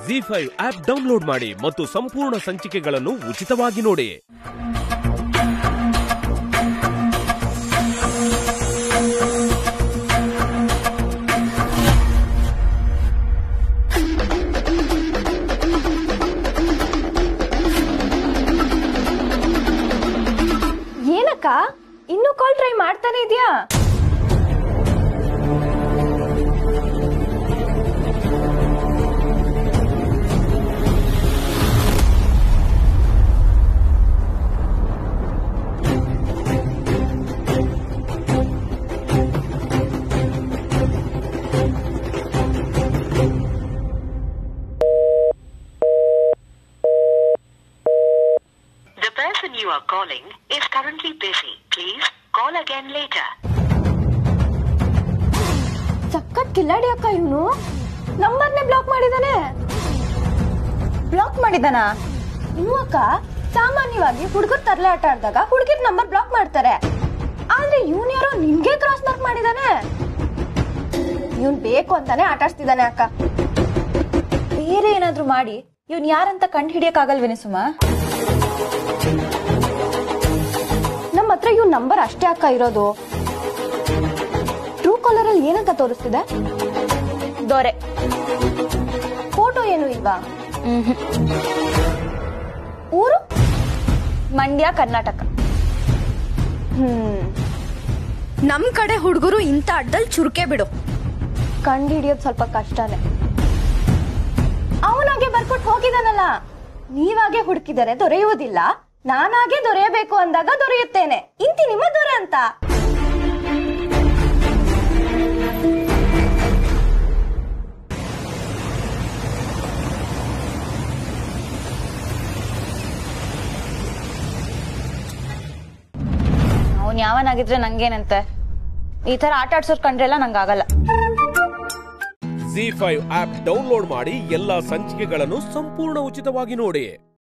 G five app download ಮಾಡಿ ಮತ್ತು ಸಂಪೂರ್ಣ ಸಂಚಿಕೆಗಳನ್ನು ಉಚಿತವಾಗಿ ನೋಡಿ ಏನಕ್ಕ ಇನ್ನೂ ಕಾಲ್ ಟ್ರೈ ಮಾಡ್ತಾನೆ ಇದೆಯಾ The person you are calling is currently busy. Please call again later. ಸಖತ್ ಕಿಲ್ಲಾಡಿ ಅಕ್ಕ ಇವನು ನಂಬರ್ನೇ ಬ್ಲಾಕ್ ಮಾಡಿದಾನೆ ಬ್ಲಾಕ್ ಮಾಡಿದಾನ ಇನ್ನು ಅಕ್ಕ ಸಾಮಾನ್ಯವಾಗಿ ಹುಡುಗರು ತರಲೆ ಆಟ ಆಡಿದಾಗ ಹುಡುಗಿರ್ ನಂಬರ್ ಬ್ಲಾಕ್ ಮಾಡ್ತಾರೆ ಆದ್ರೆ ಇವನ್ ಯಾರೋ ನಿನ್ಗೆ ಕ್ರಾಸ್ ಮಾರ್ಕ್ ಮಾಡಿದಾನೆ ಇವನ್ ಬೇಕು ಅಂತಾನೆ ಆಟ ಆಡ್ಸ್ತಿದಾನೆ ಅಕ್ಕ ಬೇರೆ ಏನಾದ್ರೂ ಮಾಡಿ ಇವ್ನ್ ಯಾರಂತ ಕಂಡು ಹಿಡಿಯಕ್ಕಾಗಲ್ವೇನೆ ಸುಮಾ ನಮ್ಮ ಹತ್ರ ಇವ್ ನಂಬರ್ ಅಷ್ಟೇ ಅಕ್ಕ ಇರೋದು ಟ್ರೂ ಕಾಲರ್ ಅಲ್ಲಿ ಏನಂತ ತೋರಿಸ್ತಿದೆ ದೊರೆ ಫೋಟೋ ಏನು ಇಲ್ವಾ ಊರು ಮಂಡ್ಯ ಕರ್ನಾಟಕ ಹ್ಮ್ ನಮ್ ಕಡೆ ಹುಡುಗರು ಇಂಥ ಅಡ್ಡಲ್ ಚುರುಕೆ ಬಿಡು ಕಂಡು ಹಿಡಿಯೋದು ಸ್ವಲ್ಪ ಕಷ್ಟನೇ ಅವನಾಗೆ ಬರ್ಕೊಟ್ ಹೋಗಿದಾನಲ್ಲ ನೀವಾಗೆ ಹುಡುಕಿದರೆ ದೊರೆಯುವುದಿಲ್ಲ ನಾನಾಗೆ ದೊರೆಯಬೇಕು ಅಂದಾಗ ದೊರೆಯುತ್ತೇನೆ ಇಂತಿ ನಿಮ್ಮ ದೊರೆ ಅಂತ ಅವ್ನ್ ಯಾವನಾಗಿದ್ರೆ ನಂಗೇನಂತೆ ಈ ತರ ಆಟ ಆಡ್ಸೋರ್ ಕಂಡ್ರೆಲ್ಲ ನಂಗಾಗಲ್ಲ ಜಿ ಫೈವ್ ಆಪ್ ಡೌನ್ಲೋಡ್ ಮಾಡಿ ಎಲ್ಲಾ ಸಂಚಿಕೆಗಳನ್ನು ಸಂಪೂರ್ಣ ಉಚಿತವಾಗಿ ನೋಡಿ